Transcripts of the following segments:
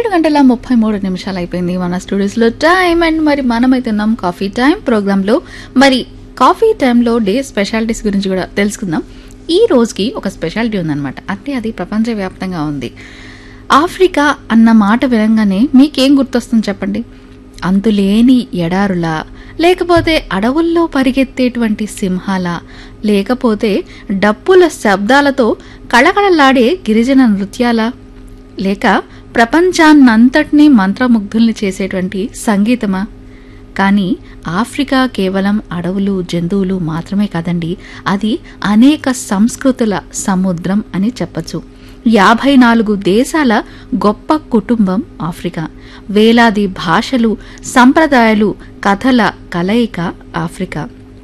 ఏడు గంటల ముప్పై మూడు నిమిషాలు అయిపోయింది మన స్టూడియోస్లో టైం అండ్ మరి మనమైతే ఉన్నాం కాఫీ టైం ప్రోగ్రాంలో మరి కాఫీ టైంలో డే స్పెషాలిటీస్ గురించి కూడా తెలుసుకుందాం ఈ రోజుకి ఒక స్పెషాలిటీ ఉందన్నమాట అంటే అది ప్రపంచవ్యాప్తంగా ఉంది ఆఫ్రికా అన్న మాట వినంగానే మీకేం గుర్తొస్తుంది చెప్పండి అంతులేని ఎడారులా లేకపోతే అడవుల్లో పరిగెత్తేటువంటి సింహాల లేకపోతే డప్పుల శబ్దాలతో కళకళలాడే గిరిజన నృత్యాల లేక ప్రపంచాన్నంతటినీ మంత్రముగ్ధుల్ని చేసేటువంటి సంగీతమా కానీ ఆఫ్రికా కేవలం అడవులు జంతువులు మాత్రమే కాదండి అది అనేక సంస్కృతుల సముద్రం అని చెప్పచ్చు యాభై నాలుగు దేశాల గొప్ప కుటుంబం ఆఫ్రికా వేలాది భాషలు సంప్రదాయాలు కథల కలయిక ఆఫ్రికా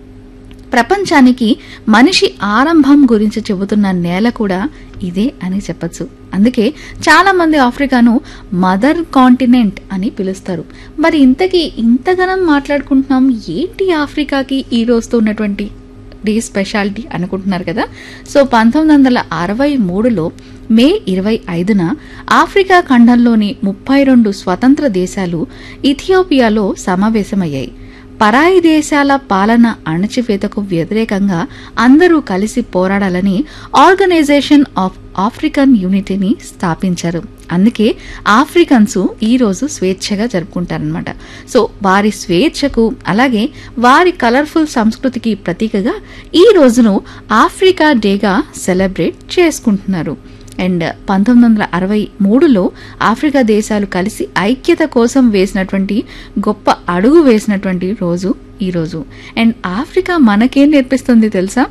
ప్రపంచానికి మనిషి ఆరంభం గురించి చెబుతున్న నేల కూడా ఇదే అని చెప్పచ్చు అందుకే చాలా మంది ఆఫ్రికాను మదర్ కాంటినెంట్ అని పిలుస్తారు మరి ఇంతకీ ఇంతగానం మాట్లాడుకుంటున్నాం ఏంటి ఆఫ్రికాకి ఈ రోజుతో ఉన్నటువంటి డే స్పెషాలిటీ అనుకుంటున్నారు కదా సో పంతొమ్మిది వందల అరవై మూడులో మే ఇరవై ఐదున ఆఫ్రికా ఖండంలోని ముప్పై రెండు స్వతంత్ర దేశాలు ఇథియోపియాలో సమావేశమయ్యాయి పరాయి దేశాల పాలన అణచివేతకు వ్యతిరేకంగా అందరూ కలిసి పోరాడాలని ఆర్గనైజేషన్ ఆఫ్ ఆఫ్రికన్ యూనిటీని స్థాపించారు అందుకే ఆఫ్రికన్స్ ఈ రోజు స్వేచ్ఛగా జరుపుకుంటారనమాట సో వారి స్వేచ్ఛకు అలాగే వారి కలర్ఫుల్ సంస్కృతికి ప్రతీకగా ఈ రోజును ఆఫ్రికా డేగా సెలబ్రేట్ చేసుకుంటున్నారు అండ్ పంతొమ్మిది వందల అరవై మూడులో ఆఫ్రికా దేశాలు కలిసి ఐక్యత కోసం వేసినటువంటి గొప్ప అడుగు వేసినటువంటి రోజు ఈ రోజు అండ్ ఆఫ్రికా మనకేం నేర్పిస్తుంది తెలుసా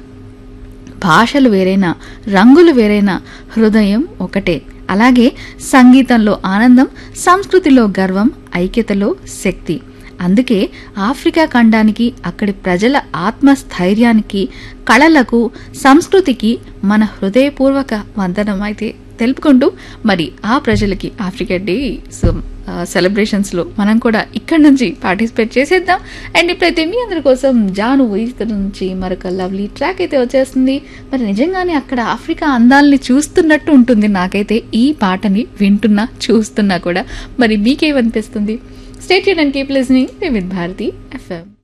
భాషలు వేరైనా రంగులు వేరైనా హృదయం ఒకటే అలాగే సంగీతంలో ఆనందం సంస్కృతిలో గర్వం ఐక్యతలో శక్తి అందుకే ఆఫ్రికా ఖండానికి అక్కడి ప్రజల ఆత్మస్థైర్యానికి కళలకు సంస్కృతికి మన హృదయపూర్వక వందనం అయితే తెలుపుకుంటూ మరి ఆ ప్రజలకి ఆఫ్రికా డే సెలబ్రేషన్స్లో మనం కూడా ఇక్కడ నుంచి పార్టిసిపేట్ చేసేద్దాం అండ్ ఇప్పుడైతే మీ అందరి కోసం జాను ఈత నుంచి మరొక లవ్లీ ట్రాక్ అయితే వచ్చేస్తుంది మరి నిజంగానే అక్కడ ఆఫ్రికా అందాలని చూస్తున్నట్టు ఉంటుంది నాకైతే ఈ పాటని వింటున్నా చూస్తున్నా కూడా మరి మీకేమనిపిస్తుంది state and keep listening with Bharati FM